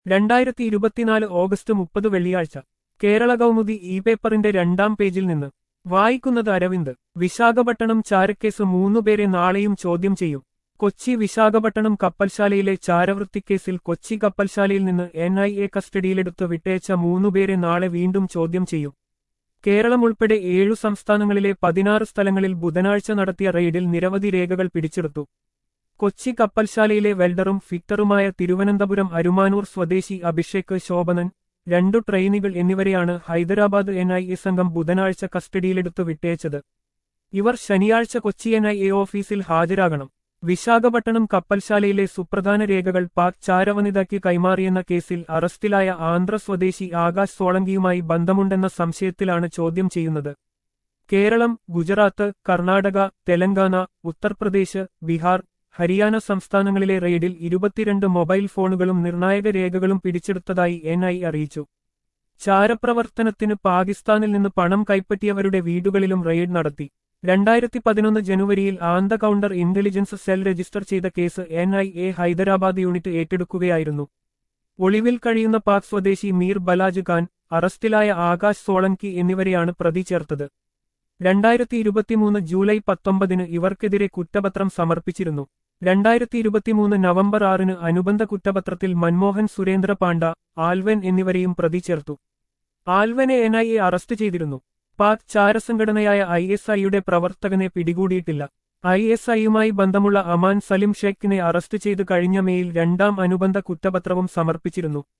രണ്ടായിരത്തി ഇരുപത്തിനാല് ഓഗസ്റ്റ് മുപ്പത് വെള്ളിയാഴ്ച കേരള കൗമുദി ഇ പേപ്പറിന്റെ രണ്ടാം പേജിൽ നിന്ന് വായിക്കുന്നത് അരവിന്ദ് വിശാഖപട്ടണം ചാരക്കേസ് മൂന്നുപേരെ നാളെയും ചോദ്യം ചെയ്യും കൊച്ചി വിശാഖപട്ടണം കപ്പൽശാലയിലെ ചാരവൃത്തിക്കേസിൽ കൊച്ചി കപ്പൽശാലയിൽ നിന്ന് എൻ ഐ എ കസ്റ്റഡിയിലെടുത്ത് വിട്ടയച്ച മൂന്നുപേരെ നാളെ വീണ്ടും ചോദ്യം ചെയ്യും കേരളം ഉൾപ്പെടെ ഏഴു സംസ്ഥാനങ്ങളിലെ പതിനാറ് സ്ഥലങ്ങളിൽ ബുധനാഴ്ച നടത്തിയ റെയ്ഡിൽ നിരവധി രേഖകൾ പിടിച്ചെടുത്തു കൊച്ചി കപ്പൽശാലയിലെ വെൽഡറും ഫിറ്ററുമായ തിരുവനന്തപുരം അരുമാനൂർ സ്വദേശി അഭിഷേക് ശോഭനൻ രണ്ടു ട്രെയിനികൾ എന്നിവരെയാണ് ഹൈദരാബാദ് എൻ ഐ എ സംഘം ബുധനാഴ്ച കസ്റ്റഡിയിലെടുത്ത് വിട്ടയച്ചത് ഇവർ ശനിയാഴ്ച കൊച്ചി എൻ ഐ എ ഓഫീസിൽ ഹാജരാകണം വിശാഖപട്ടണം കപ്പൽശാലയിലെ സുപ്രധാന രേഖകൾ പാക് ചാരവനിതയ്ക്ക് കൈമാറിയെന്ന കേസിൽ അറസ്റ്റിലായ ആന്ധ്ര സ്വദേശി ആകാശ് സോളങ്കിയുമായി ബന്ധമുണ്ടെന്ന സംശയത്തിലാണ് ചോദ്യം ചെയ്യുന്നത് കേരളം ഗുജറാത്ത് കർണാടക തെലങ്കാന ഉത്തർപ്രദേശ് ബീഹാർ ഹരിയാന സംസ്ഥാനങ്ങളിലെ റെയ്ഡിൽ ഇരുപത്തിരണ്ട് മൊബൈൽ ഫോണുകളും നിർണായക രേഖകളും പിടിച്ചെടുത്തതായി എൻ ഐ അറിയിച്ചു ചാരപ്രവർത്തനത്തിന് പാകിസ്ഥാനിൽ നിന്ന് പണം കൈപ്പറ്റിയവരുടെ വീടുകളിലും റെയ്ഡ് നടത്തി രണ്ടായിരത്തി പതിനൊന്ന് ജനുവരിയിൽ anti counter intelligence cell register ചെയ്ത case N I A Hyderabad unit ഏറ്റെടുക്കുകയായിരുന്നു ഒളിവിൽ കഴിയുന്ന പാക് സ്വദേശി മീർ ബലാജ് ഖാൻ അറസ്റ്റിലായ ആകാശ് സോളങ്കി എന്നിവരെയാണ് പ്രതി ചേർത്തത് രണ്ടായിരത്തി ഇരുപത്തിമൂന്ന് ജൂലൈ പത്തൊമ്പതിന് ഇവർക്കെതിരെ കുറ്റപത്രം സമർപ്പിച്ചിരുന്നു രണ്ടായിരത്തി ഇരുപത്തിമൂന്ന് നവംബർ ആറിന് അനുബന്ധ കുറ്റപത്രത്തിൽ മൻമോഹൻ സുരേന്ദ്ര പാണ്ഡ ആൽവൻ എന്നിവരെയും പ്രതി ചേർത്തു ആൽവനെ എൻ ഐ എ അറസ്റ്റ് ചെയ്തിരുന്നു പാക് ചാരസംഘടനയായ ഐ എസ് ഐയുടെ പ്രവർത്തകനെ പിടികൂടിയിട്ടില്ല ഐ എസ് ഐയുമായി ബന്ധമുള്ള അമാൻ സലിം ഷേഖിനെ അറസ്റ്റ് ചെയ്ത് കഴിഞ്ഞ മേയിൽ രണ്ടാം അനുബന്ധ കുറ്റപത്രവും സമർപ്പിച്ചിരുന്നു